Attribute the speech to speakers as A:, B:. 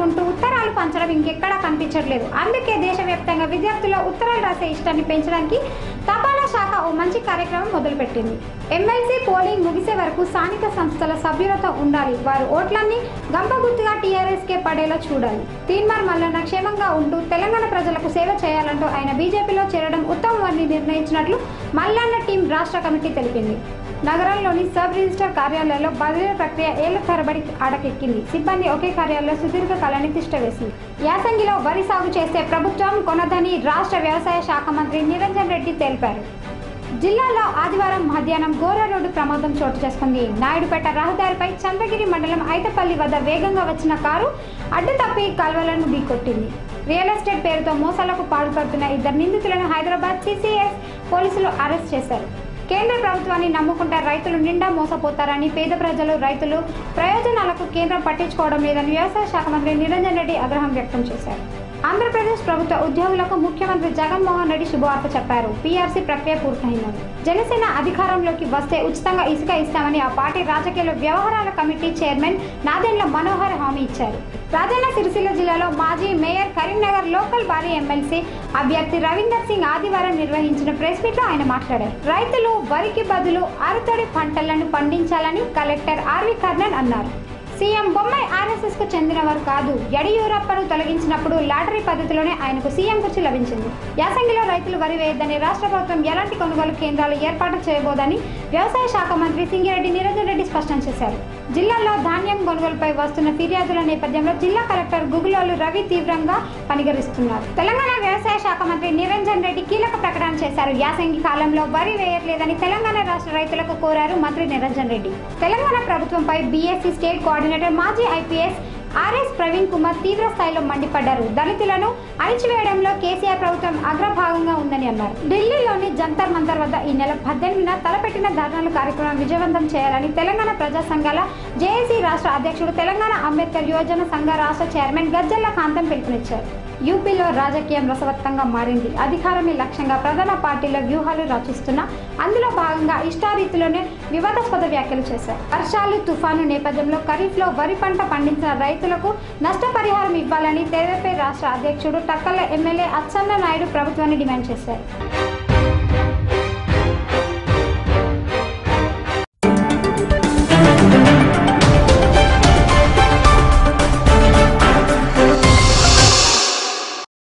A: ఉంటూ ఉత్తరాలు పంచడం ఇంకెక్కడా కనిపించట్లేదు అందుకే దేశవ్యాప్తంగా విద్యార్థుల్లో ఉత్తరాలు రాసే ఇష్టాన్ని పెంచడానికి తపాలా శాఖ ఓ మంచి కార్యక్రమం మొదలుపెట్టింది ఎమ్మెల్సీ పోలింగ్ ముగిసే వరకు స్థానిక సంస్థల సభ్యులతో ఉండాలి వారు ఓట్లన్నీ గంపగుర్తుగా టీఆర్ఎస్ కే పడేలా చూడాలి తీన్మార్ మల్లన్న క్షేమంగా ఉంటూ తెలంగాణ ప్రజలకు సేవ చేయాలంటూ ఆయన బీజేపీలో చేరడం ఉత్తమమని నిర్ణయించినట్లు మల్లన్న టీం రాష్ట్ర కమిటీ తెలిపింది నగరంలోని సబ్ రిజిస్టర్ కార్యాలయంలో బదిలీ ప్రక్రియ ఏళ్ల తరబడి అడకెక్కింది సిబ్బంది ఒకే కార్యాలయంలో సుదీర్ఘ కాలాన్ని తిష్టవేసింది యాసంగిలో వరి సాగు చేస్తే ప్రభుత్వం కొనదని రాష్ట్ర వ్యవసాయ శాఖ మంత్రి నిరంజన్ రెడ్డి తెలిపారు జిల్లాలో ఆదివారం మధ్యాహ్నం ఘోర రోడ్డు ప్రమాదం చోటు చేసుకుంది నాయుడుపేట రహదారిపై చంద్రగిరి మండలం ఐతపల్లి వద్ద వేగంగా వచ్చిన కారు అడ్డు తప్పి కాల్వలను ఢీకొట్టింది రియల్ ఎస్టేట్ పేరుతో మోసాలకు పాల్పడుతున్న ఇద్దరు నిందితులను హైదరాబాద్ సిసిఎస్ పోలీసులు అరెస్ట్ చేశారు కేంద్ర ప్రభుత్వాన్ని నమ్ముకుంటే రైతులు నిండా మోసపోతారని పేద ప్రజలు రైతులు ప్రయోజనాలకు కేంద్రం పట్టించుకోవడం లేదని వ్యవసాయ శాఖ మంత్రి నిరంజన్ రెడ్డి ఆగ్రహం వ్యక్తం చేశారు ఆంధ్రప్రదేశ్ ప్రభుత్వ ఉద్యోగులకు ముఖ్యమంత్రి జగన్మోహన్ రెడ్డి శుభవార్త చెప్పారు పీఆర్సీ ప్రక్రియ పూర్తయిందని జనసేన అధికారంలోకి వస్తే ఉచితంగా ఇసుక ఇస్తామని ఆ పార్టీ రాజకీయ వ్యవహారాల కమిటీ చైర్మన్ నాదెండ్ల మనోహర్ హామీ ఇచ్చారు రాజన్న సిరిసిల్ల జిల్లాలో మాజీ మేయర్ కరీంనగర్ లోకల్ భారీ ఎమ్మెల్సీ అభ్యర్థి రవీందర్ సింగ్ ఆదివారం నిర్వహించిన ప్రెస్ మీట్ లో ఆయన మాట్లాడారు రైతులు వరికి బదులు అరుతడి పంటలను పండించాలని కలెక్టర్ ఆర్వి కర్ణన్ అన్నారు సీఎం బొమ్మాయి ఆర్ఎస్ఎస్ కు చెందినవారు కాదు యడియూరప్పను తొలగించినప్పుడు లాటరీ పద్ధతిలోనే ఆయనకు సీఎం కుర్చీ లభించింది యాసంగిలో రైతులు వరి వేయొద్దని రాష్ట్ర ప్రభుత్వం ఎలాంటి కొనుగోలు కేంద్రాలు ఏర్పాటు చేయబోదని వ్యవసాయ శాఖ మంత్రి సింగిరెడ్డి నిరంజన్ రెడ్డి స్పష్టం చేశారు జిల్లాలో ధాన్యం కొనుగోలుపై వస్తున్న ఫిర్యాదుల నేపథ్యంలో జిల్లా కలెక్టర్ గుగులోలు రవి తీవ్రంగా పనిగరిస్తున్నారు తెలంగాణ వ్యవసాయ శాఖ మంత్రి నిరంజన్ రెడ్డి కీలక ప్రకటన చేశారు యాసంగి కాలంలో వరి వేయట్లేదని తెలంగాణ రాష్ట్ర రైతులకు కోరారు మంత్రి నిరంజన్ రెడ్డి తెలంగాణ ప్రభుత్వంపై బీఎస్సీ స్టేట్ కోఆర్డినేటర్ మాజీ ఐపీఎస్ ఆర్ఎస్ ప్రవీణ్ కుమార్ తీవ్ర స్థాయిలో మండిపడ్డారు దళితులను అణిచివేయడంలో కేసీఆర్ ప్రభుత్వం అగ్రభాగంగా ఉందని అన్నారు ఢిల్లీలోని జంతర్ మంతర్ వద్ద ఈ నెల పద్దెనిమిదిన తలపెట్టిన ధర్నాల కార్యక్రమం విజయవంతం చేయాలని తెలంగాణ ప్రజా సంఘాల జేఏసీ రాష్ట్ర అధ్యక్షుడు తెలంగాణ అంబేద్కర్ యువజన సంఘ రాష్ట్ర చైర్మన్ గజ్జల్ల కాంతం పిలుపునిచ్చారు యూపీలో రాజకీయం రసవత్తంగా మారింది అధికారమే లక్ష్యంగా ప్రధాన పార్టీల వ్యూహాలు రచిస్తున్నా అందులో భాగంగా ఇష్టారీతిలోనే వివాదాస్పద వ్యాఖ్యలు చేశారు వర్షాలు తుఫాను నేపథ్యంలో ఖరీఫ్లో వరి పంట పండించిన రైతులకు నష్టపరిహారం ఇవ్వాలని తెరపై రాష్ట్ర అధ్యక్షుడు టక్కల ఎమ్మెల్యే అచ్చెన్న నాయుడు ప్రభుత్వాన్ని డిమాండ్ చేశారు